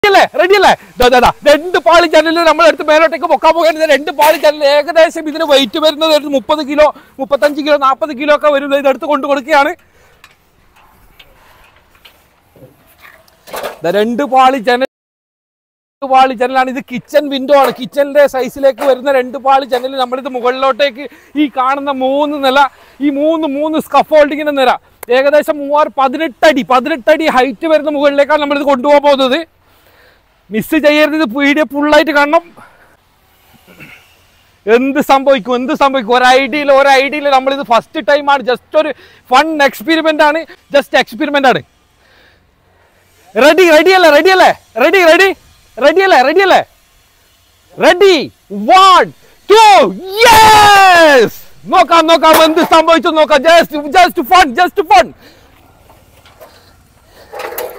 അല്ലേ റെഡി അല്ലേ ദാ, ദാ, ദാ. രണ്ട് പാളി ചാനലിൽ നമ്മൾ എടുത്ത് മേലോട്ടേക്ക് പൊക്കാൻ പോകുന്നത് രണ്ട് പാളി ചാനൽ ഏകദേശം ഇതിന് വെയിറ്റ് വരുന്നത് ഒരു മുപ്പത് കിലോ മുപ്പത്തഞ്ച് കിലോ നാൽപ്പത് കിലോ ഒക്കെ വരുന്നത് ഇതെടുത്ത് കൊണ്ട് കൊടുക്കുകയാണ് ദാ രണ്ട് പാളി ചാനൽ പാളി ജനലാണ് ഇത് കിച്ചൺ വിൻഡോ ആണ് കിച്ചണിന്റെ സൈസിലേക്ക് വരുന്ന രണ്ട് പാളി ജനൽ നമ്മളിത് മുകളിലോട്ടേക്ക് ഈ കാണുന്ന മൂന്ന് നില ഈ മൂന്ന് മൂന്ന് സ്കഫോൾഡിങ്ങിന്റെ നില ഏകദേശം മൂവാറ് പതിനെട്ടടി പതിനെട്ടടി ഹൈറ്റ് വരുന്ന മുകളിലേക്കാണ് നമ്മളിത് കൊണ്ടുപോകാൻ പോകുന്നത് മിസ് ചെയ്യരുത് ഇത് വീഡിയോ ഫുള്ളായിട്ട് കാണണം എന്ത് സംഭവിക്കും എന്ത് സംഭവിക്കും ഒരു ഐഡിയയിൽ ഒരു ഐഡിയയിൽ നമ്മളിത് ഫസ്റ്റ് ടൈമാണ് ജസ്റ്റ് ഒരു ഫൺ എക്സ്പെരിമെന്റ് ആണ് ജസ്റ്റ് എക്സ്പെരിമെന്റ് ആണ് റെഡി റെഡി അല്ലേ റെഡി അല്ലേ റെഡി റെഡി റെഡി അല്ലേ റെഡി അല്ലേ റെഡി വൺ ടു യെസ് നോക്കാം നോക്കാം എന്ത് സംഭവിച്ചു നോക്കാം just just fun just fun